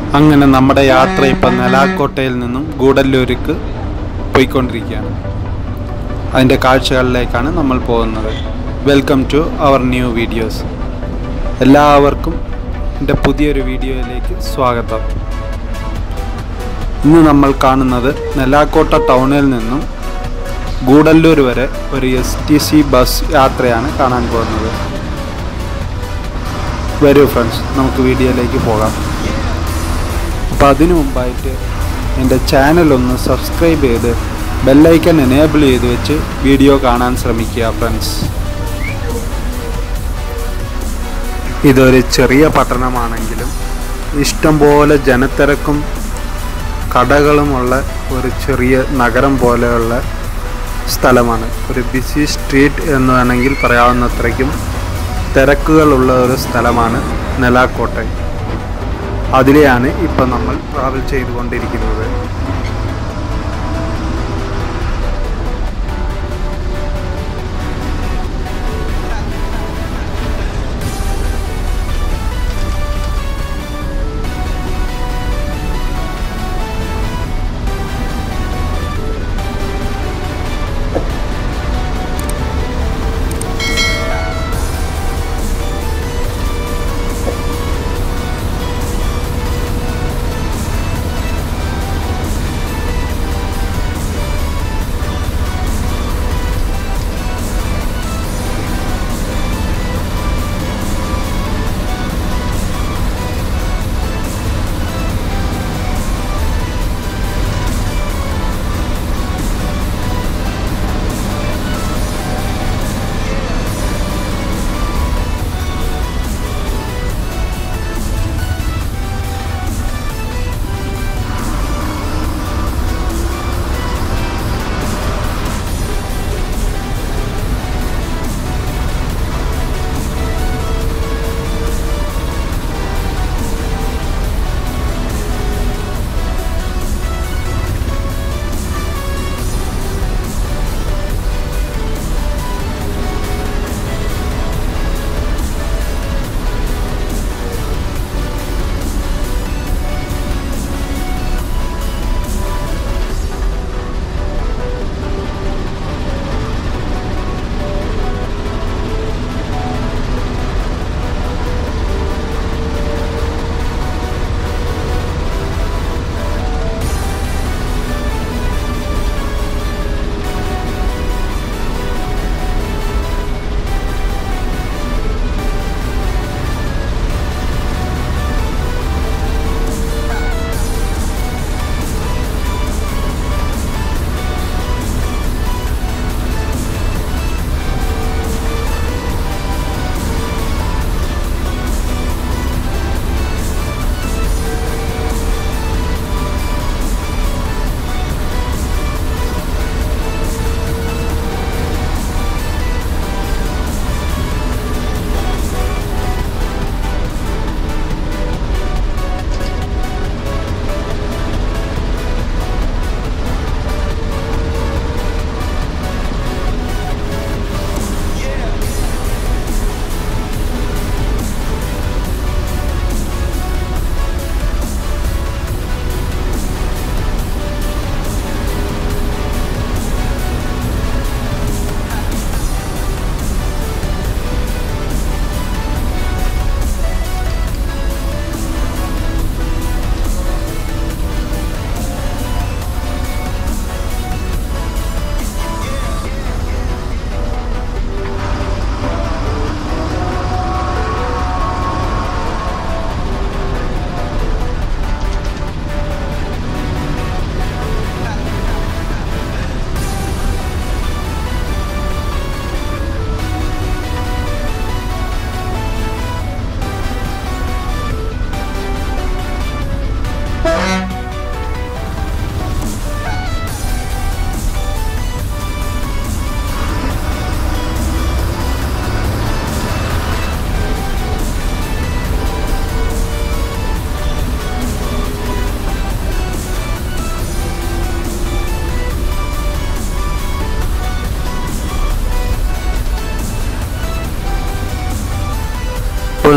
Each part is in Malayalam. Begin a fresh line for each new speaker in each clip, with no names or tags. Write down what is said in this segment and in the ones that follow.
അങ്ങനെ നമ്മുടെ യാത്ര ഇപ്പം നെലാക്കോട്ടയിൽ നിന്നും ഗൂഡല്ലൂർക്ക് പോയിക്കൊണ്ടിരിക്കുകയാണ് അതിൻ്റെ കാഴ്ചകളിലേക്കാണ് നമ്മൾ പോകുന്നത് welcome to our new videos എല്ലാവർക്കും എൻ്റെ പുതിയൊരു വീഡിയോയിലേക്ക് സ്വാഗതം ഇന്ന് നമ്മൾ കാണുന്നത് നെലാക്കോട്ട ടൗണിൽ നിന്നും ഗൂഡല്ലൂർ വരെ ഒരു എസ് ടി സി ബസ് യാത്രയാണ് കാണാൻ പോകുന്നത് വരൂ ഫ്രണ്ട്സ് നമുക്ക് വീഡിയോയിലേക്ക് പോകാം അപ്പോൾ അതിനു മുമ്പായിട്ട് എൻ്റെ ചാനൽ ഒന്ന് സബ്സ്ക്രൈബ് ചെയ്ത് ബെല്ലൈക്കൺ എനേബിൾ ചെയ്ത് വെച്ച് വീഡിയോ കാണാൻ ശ്രമിക്കുക ഫ്രണ്ട്സ് ഇതൊരു ചെറിയ പട്ടണമാണെങ്കിലും ഇഷ്ടംപോലെ ജനത്തിരക്കും കടകളുമുള്ള ഒരു ചെറിയ നഗരം പോലെയുള്ള സ്ഥലമാണ് ഒരു ബിസി സ്ട്രീറ്റ് എന്ന് വേണമെങ്കിൽ പറയാവുന്നത്രയ്ക്കും തിരക്കുകളുള്ള ഒരു സ്ഥലമാണ് നെലാക്കോട്ടെ അതിലെയാണ് ഇപ്പം നമ്മൾ ട്രാവൽ ചെയ്തുകൊണ്ടിരിക്കുന്നത്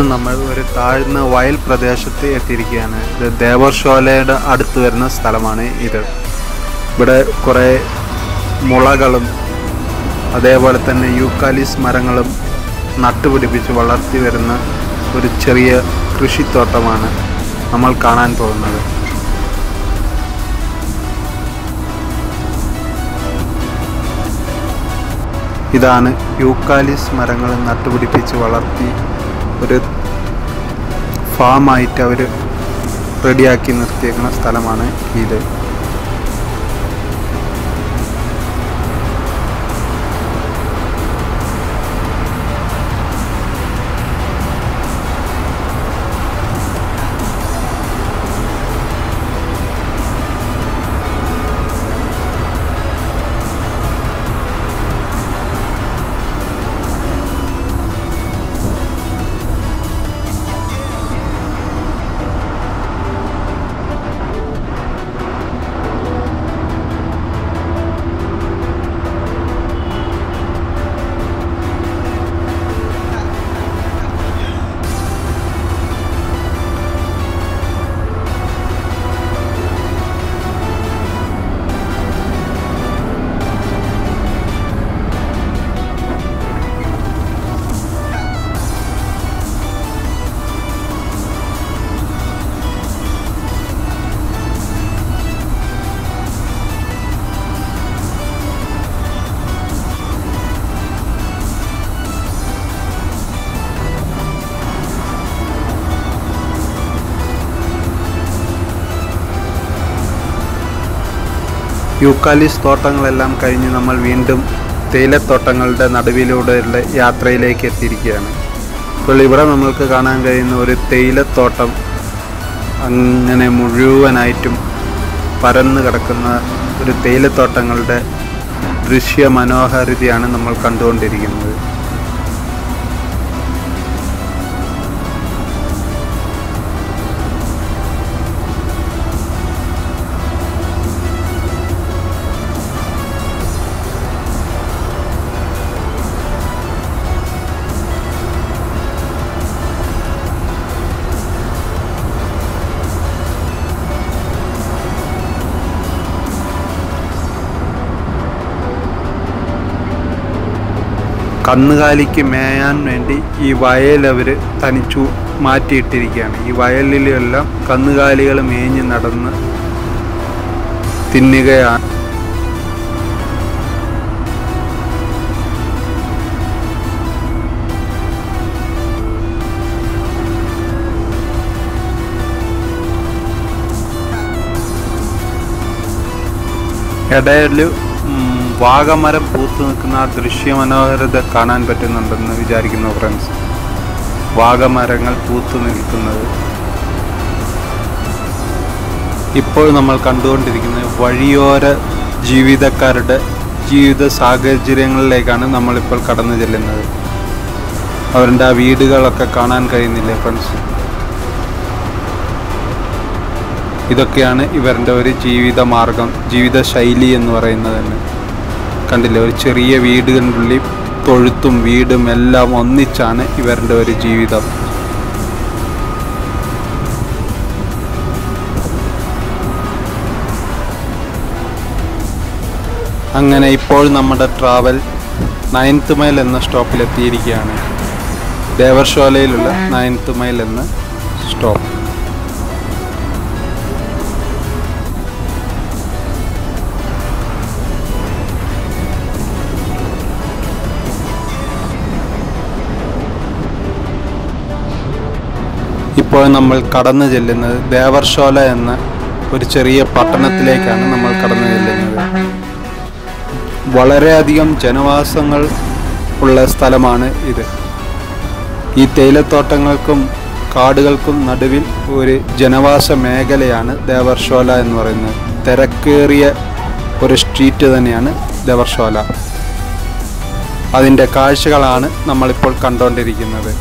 നമ്മൾ ഒരു താഴ്ന്ന വയൽ പ്രദേശത്ത് എത്തിയിരിക്കുകയാണ് ഇത് ദേവർഷോലയുടെ അടുത്ത് വരുന്ന സ്ഥലമാണ് ഇത് ഇവിടെ കുറേ മുളകളും അതേപോലെ തന്നെ യൂക്കാലിസ് മരങ്ങളും നട്ടുപിടിപ്പിച്ച് വളർത്തി വരുന്ന ഒരു ചെറിയ കൃഷിത്തോട്ടമാണ് നമ്മൾ കാണാൻ പോകുന്നത് ഇതാണ് യൂക്കാലിസ് മരങ്ങൾ നട്ടുപിടിപ്പിച്ച് വളർത്തി ഒരു ഫാമായിട്ട് അവർ റെഡിയാക്കി നിർത്തിയേക്കുന്ന സ്ഥലമാണ് ഇത് യൂക്കാലിസ് തോട്ടങ്ങളെല്ലാം കഴിഞ്ഞ് നമ്മൾ വീണ്ടും തേയിലത്തോട്ടങ്ങളുടെ നടുവിലൂടെയുള്ള യാത്രയിലേക്ക് എത്തിയിരിക്കുകയാണ് ഇപ്പോൾ ഇവിടെ നമ്മൾക്ക് കാണാൻ കഴിയുന്ന ഒരു തേയിലത്തോട്ടം അങ്ങനെ മുഴുവനായിട്ടും പരന്നു കിടക്കുന്ന ഒരു തേയിലത്തോട്ടങ്ങളുടെ ദൃശ്യ മനോഹാരിതയാണ് നമ്മൾ കണ്ടുകൊണ്ടിരിക്കുന്നത് കന്നുകാലിക്ക് മേയാൻ വേണ്ടി ഈ വയൽ അവർ തനിച്ചു മാറ്റിയിട്ടിരിക്കുകയാണ് ഈ വയലിലെല്ലാം കന്നുകാലികൾ മേഞ്ഞ് നടന്ന് തിന്നുകയാണ് ഇടയിൽ വാഗമരം പൂത്തു നിൽക്കുന്ന ആ ദൃശ്യമനോഹരത കാണാൻ പറ്റുന്നുണ്ടെന്ന് വിചാരിക്കുന്നു ഫ്രണ്ട്സ് വാഗമരങ്ങൾ പൂത്തു നിൽക്കുന്നത് ഇപ്പോൾ നമ്മൾ കണ്ടുകൊണ്ടിരിക്കുന്നത് വഴിയോര ജീവിതക്കാരുടെ ജീവിത സാഹചര്യങ്ങളിലേക്കാണ് നമ്മളിപ്പോൾ കടന്നു ചെല്ലുന്നത് അവരുടെ ആ വീടുകളൊക്കെ കാണാൻ കഴിയുന്നില്ലേ ഫ്രണ്ട്സ് ഇതൊക്കെയാണ് ഇവരുടെ ഒരു ജീവിത മാർഗം ജീവിത ശൈലി എന്ന് പറയുന്നത് തന്നെ കണ്ടില്ലേ ഒരു ചെറിയ വീടുകളിൽ തൊഴുത്തും വീടും എല്ലാം ഒന്നിച്ചാണ് ഇവരുടെ ഒരു ജീവിതം അങ്ങനെ ഇപ്പോൾ നമ്മുടെ ട്രാവൽ നയൻത്ത് മൈൽ എന്ന സ്റ്റോപ്പിൽ എത്തിയിരിക്കുകയാണ് ദേവർഷോലയിലുള്ള നയൻത്ത് മൈൽ എന്ന സ്റ്റോപ്പ് ഇപ്പോൾ നമ്മൾ കടന്നു ചെല്ലുന്നത് ദേവർഷോല എന്ന ഒരു ചെറിയ പട്ടണത്തിലേക്കാണ് നമ്മൾ കടന്നു ചെല്ലുന്നത് വളരെയധികം ജനവാസങ്ങൾ ഉള്ള സ്ഥലമാണ് ഇത് ഈ തേയിലത്തോട്ടങ്ങൾക്കും കാടുകൾക്കും നടുവിൽ ഒരു ജനവാസ മേഖലയാണ് ദേവർഷോല എന്ന് പറയുന്നത് തിരക്കേറിയ ഒരു സ്ട്രീറ്റ് തന്നെയാണ് ദേവർഷോല അതിൻ്റെ കാഴ്ചകളാണ് നമ്മളിപ്പോൾ കണ്ടുകൊണ്ടിരിക്കുന്നത്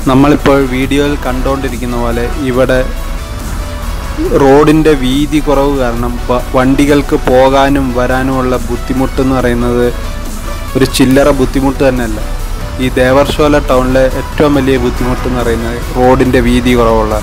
നമ്മളിപ്പോൾ വീഡിയോയിൽ കണ്ടുകൊണ്ടിരിക്കുന്ന പോലെ ഇവിടെ റോഡിൻ്റെ വീതി കുറവ് കാരണം വ- വണ്ടികൾക്ക് പോകാനും വരാനുമുള്ള ബുദ്ധിമുട്ടെന്ന് പറയുന്നത് ഒരു ചില്ലറ ബുദ്ധിമുട്ട് തന്നെയല്ല ഈ ദേവർഷോല ടൗണിലെ ഏറ്റവും വലിയ ബുദ്ധിമുട്ടെന്ന് പറയുന്നത് റോഡിൻ്റെ വീതി കുറവുള്ള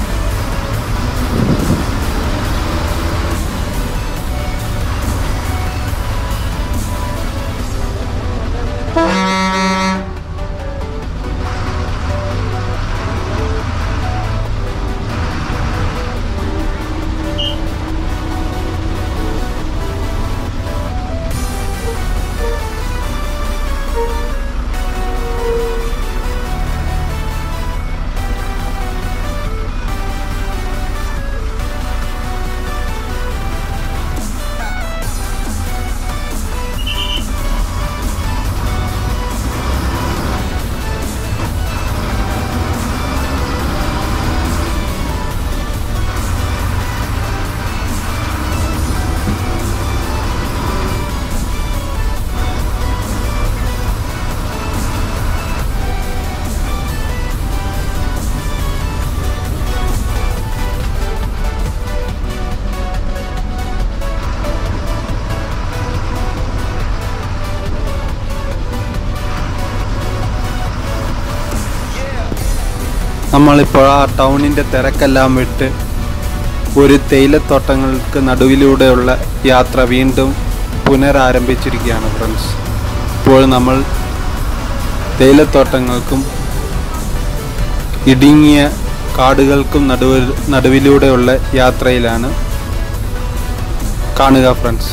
നമ്മളിപ്പോൾ ആ ടൗണിൻ്റെ തിരക്കെല്ലാം വിട്ട് ഒരു തേയിലത്തോട്ടങ്ങൾക്ക് നടുവിലൂടെയുള്ള യാത്ര വീണ്ടും പുനരാരംഭിച്ചിരിക്കുകയാണ് ഫ്രണ്ട്സ് ഇപ്പോൾ നമ്മൾ തേയിലത്തോട്ടങ്ങൾക്കും ഇടുങ്ങിയ കാടുകൾക്കും നടുവിൽ നടുവിലൂടെയുള്ള യാത്രയിലാണ് കാണുക ഫ്രണ്ട്സ്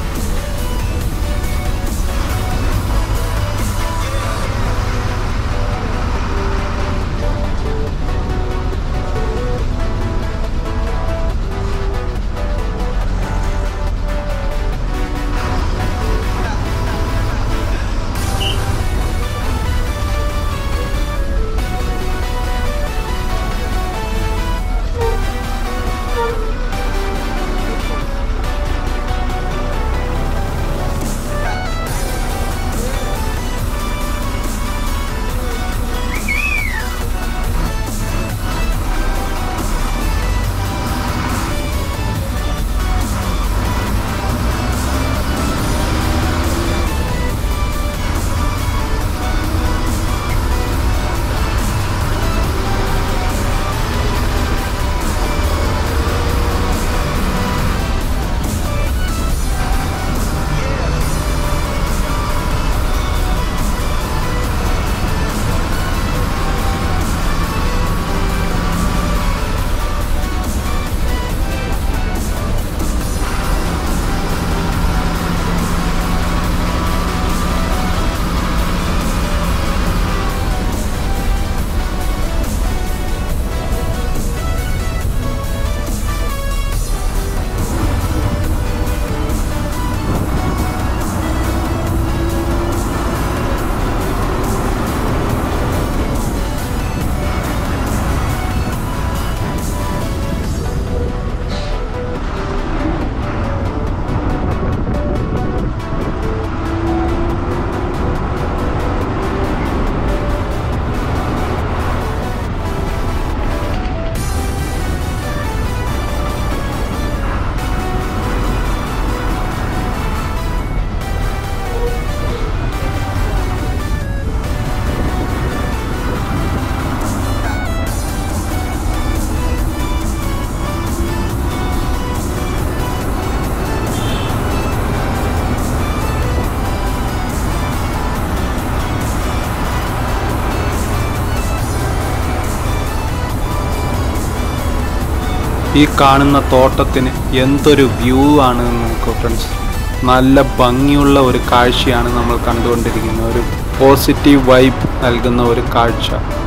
ഈ കാണുന്ന തോട്ടത്തിന് എന്തൊരു വ്യൂ ആണ് നോക്കൂ ഫ്രണ്ട്സ് നല്ല ഭംഗിയുള്ള ഒരു കാഴ്ചയാണ് നമ്മൾ കണ്ടുകൊണ്ടിരിക്കുന്നത് ഒരു പോസിറ്റീവ് വൈബ് നൽകുന്ന ഒരു കാഴ്ച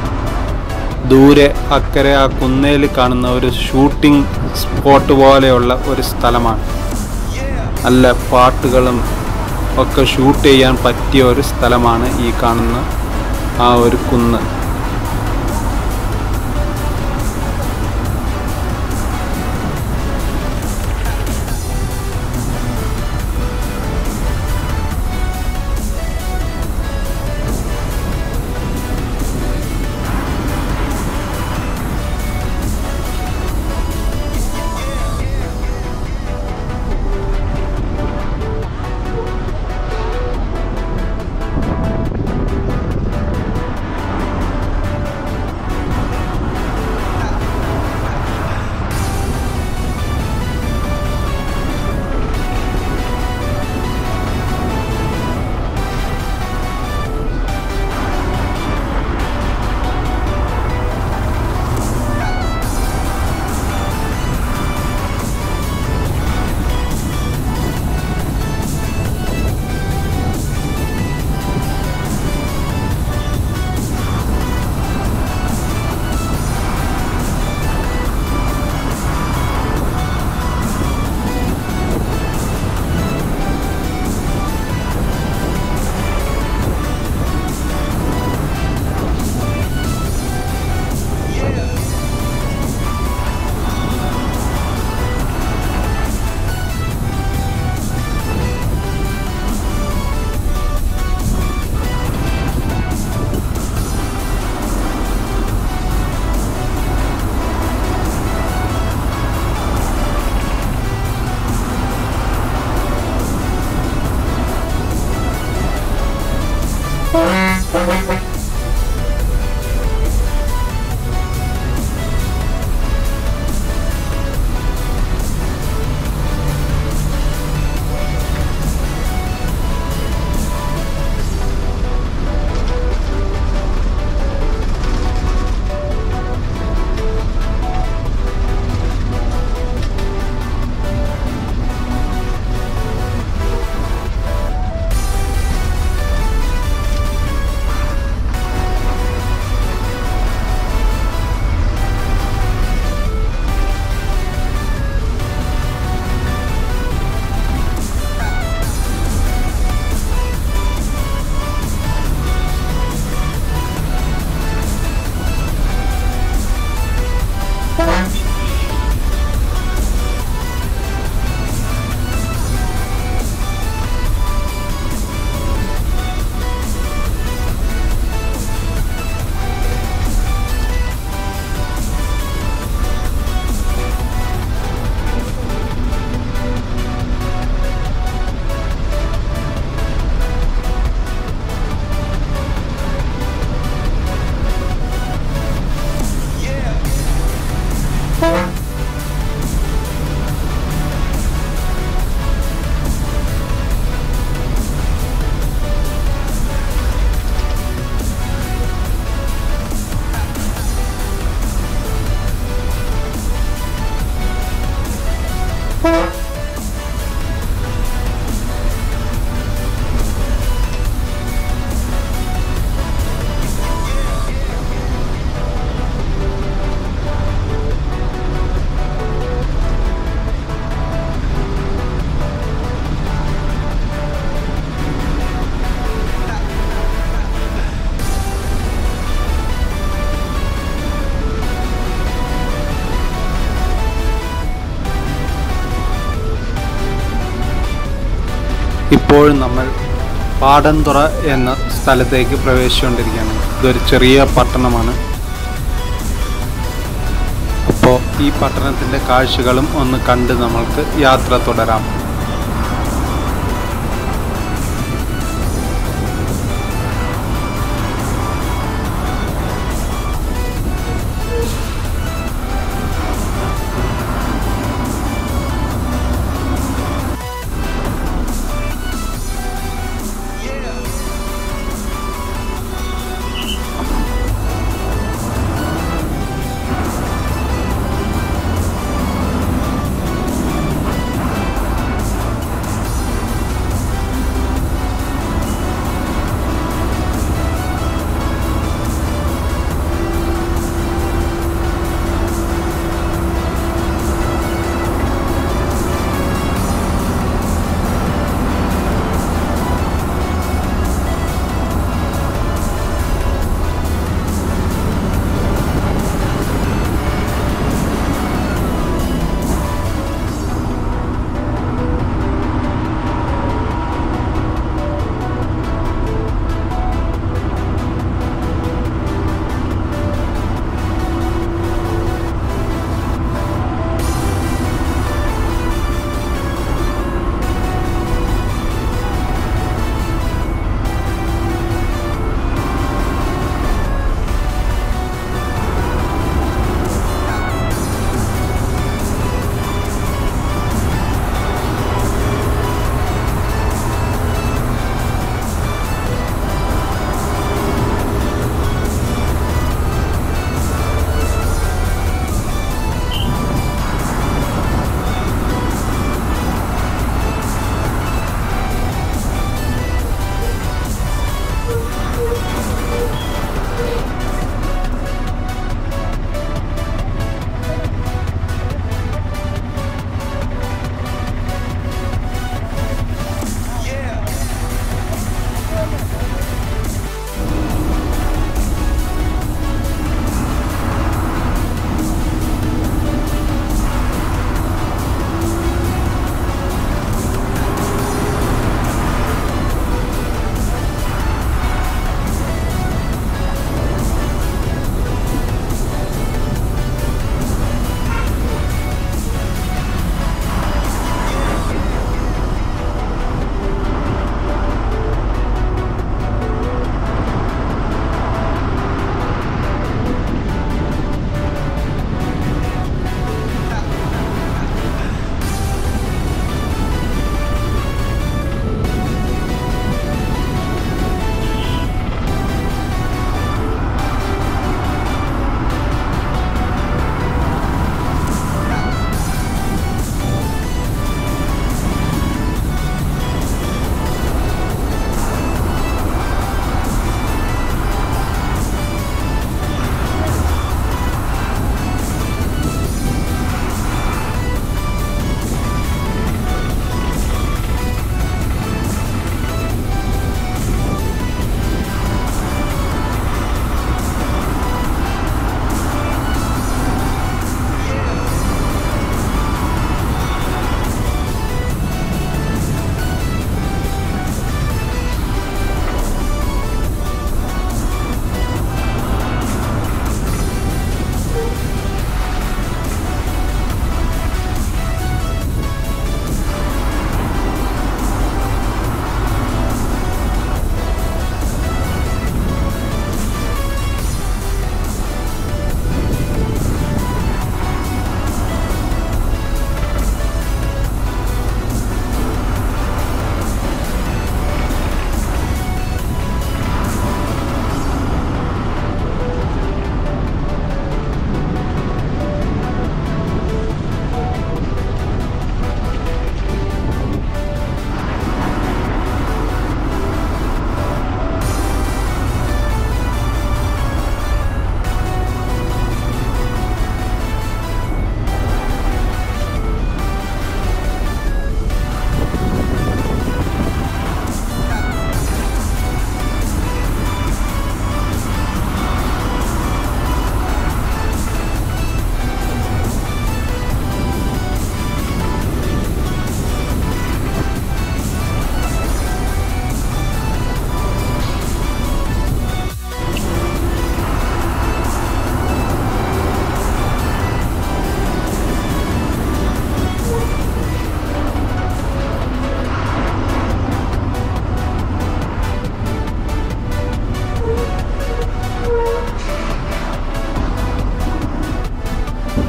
ദൂരെ അക്കരെ ആ കുന്നേൽ കാണുന്ന ഒരു ഷൂട്ടിംഗ് സ്പോട്ട് പോലെയുള്ള ഒരു സ്ഥലമാണ് നല്ല പാട്ടുകളും ഒക്കെ ഷൂട്ട് ചെയ്യാൻ പറ്റിയ ഒരു സ്ഥലമാണ് ഈ കാണുന്ന ആ ഒരു കുന്ന് ഇപ്പോൾ നമ്മൾ പാടൻതുറ എന്ന സ്ഥലത്തേക്ക് പ്രവേശിച്ചുകൊണ്ടിരിക്കുകയാണ് ഇതൊരു ചെറിയ പട്ടണമാണ് അപ്പോൾ ഈ പട്ടണത്തിൻ്റെ കാഴ്ചകളും ഒന്ന് കണ്ട് നമ്മൾക്ക് യാത്ര തുടരാം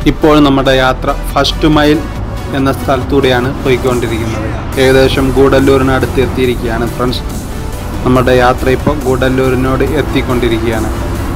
ഇപ്പോൾ നമ്മുടെ യാത്ര ഫസ്റ്റ് മൈൽ എന്ന സ്ഥലത്തൂടെയാണ് പോയിക്കൊണ്ടിരിക്കുന്നത് ഏകദേശം ഗൂഡല്ലൂരിനടുത്ത് എത്തിയിരിക്കുകയാണ് ഫ്രണ്ട്സ് നമ്മുടെ യാത്ര ഇപ്പോൾ ഗൂഡല്ലൂരിനോട് എത്തിക്കൊണ്ടിരിക്കുകയാണ്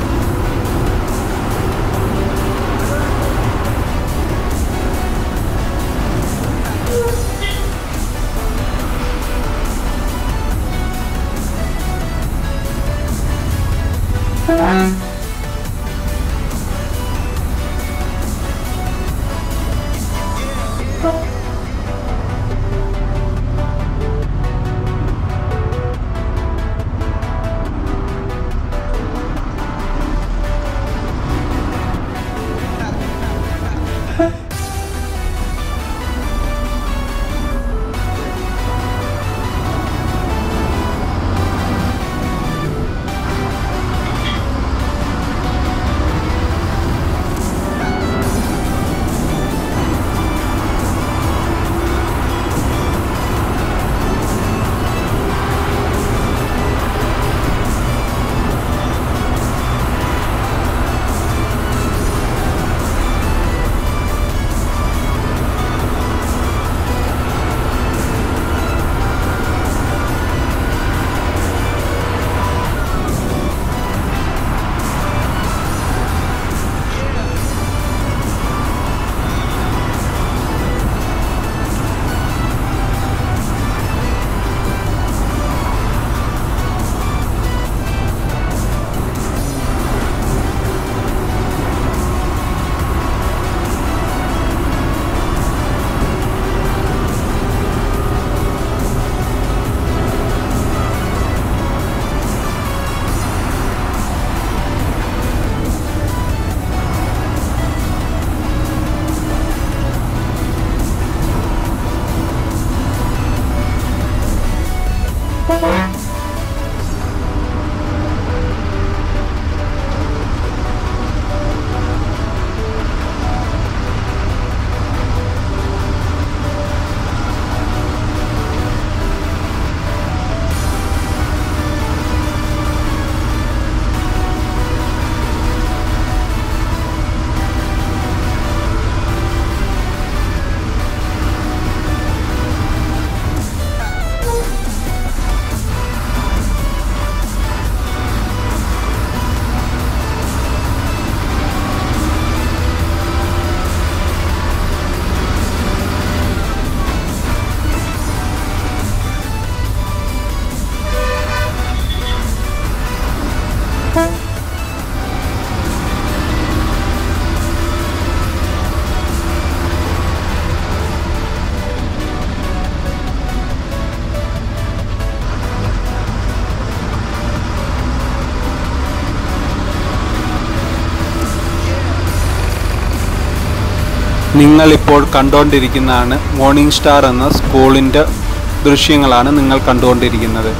നിങ്ങളിപ്പോൾ കണ്ടുകൊണ്ടിരിക്കുന്നതാണ് മോർണിംഗ് സ്റ്റാർ എന്ന സ്കൂളിൻ്റെ ദൃശ്യങ്ങളാണ് നിങ്ങൾ കണ്ടുകൊണ്ടിരിക്കുന്നത്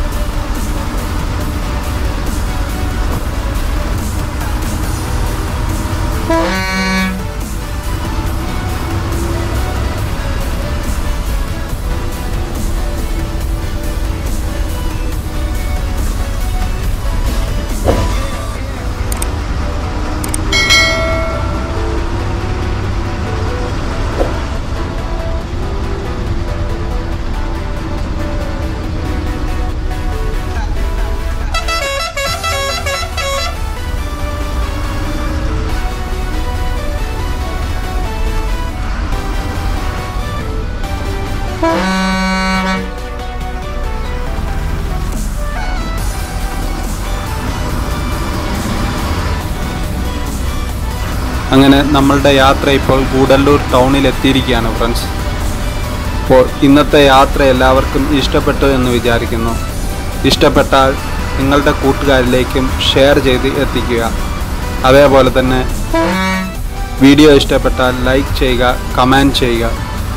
അങ്ങനെ നമ്മളുടെ യാത്ര ഇപ്പോൾ ഗൂഡല്ലൂർ ടൗണിൽ എത്തിയിരിക്കുകയാണ് ഫ്രണ്ട്സ് അപ്പോൾ ഇന്നത്തെ യാത്ര എല്ലാവർക്കും ഇഷ്ടപ്പെട്ടു എന്ന് വിചാരിക്കുന്നു ഇഷ്ടപ്പെട്ടാൽ നിങ്ങളുടെ കൂട്ടുകാരിലേക്കും ഷെയർ ചെയ്ത് എത്തിക്കുക അതേപോലെ തന്നെ വീഡിയോ ഇഷ്ടപ്പെട്ടാൽ ലൈക്ക് ചെയ്യുക കമൻറ്റ് ചെയ്യുക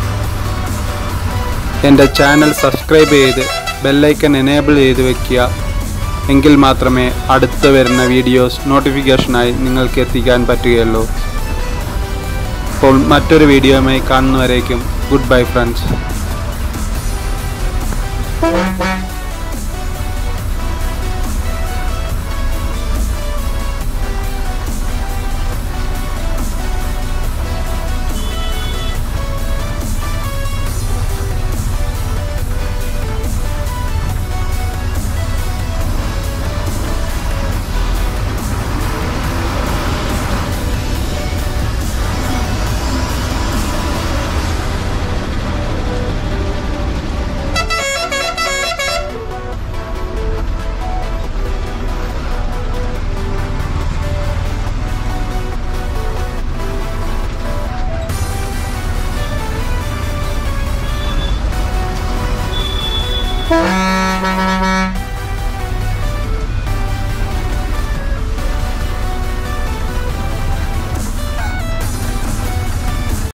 എൻ്റെ ചാനൽ സബ്സ്ക്രൈബ് ചെയ്ത് ബെല്ലൈക്കൺ എനേബിൾ ചെയ്ത് വെക്കുക എങ്കിൽ മാത്രമേ അടുത്ത് വരുന്ന വീഡിയോസ് നോട്ടിഫിക്കേഷനായി നിങ്ങൾക്ക് എത്തിക്കാൻ പറ്റുകയുള്ളൂ അപ്പോൾ മറ്റൊരു വീഡിയോയുമായി കാണുന്നവരേക്കും ഗുഡ് ബൈ ഫ്രണ്ട്സ്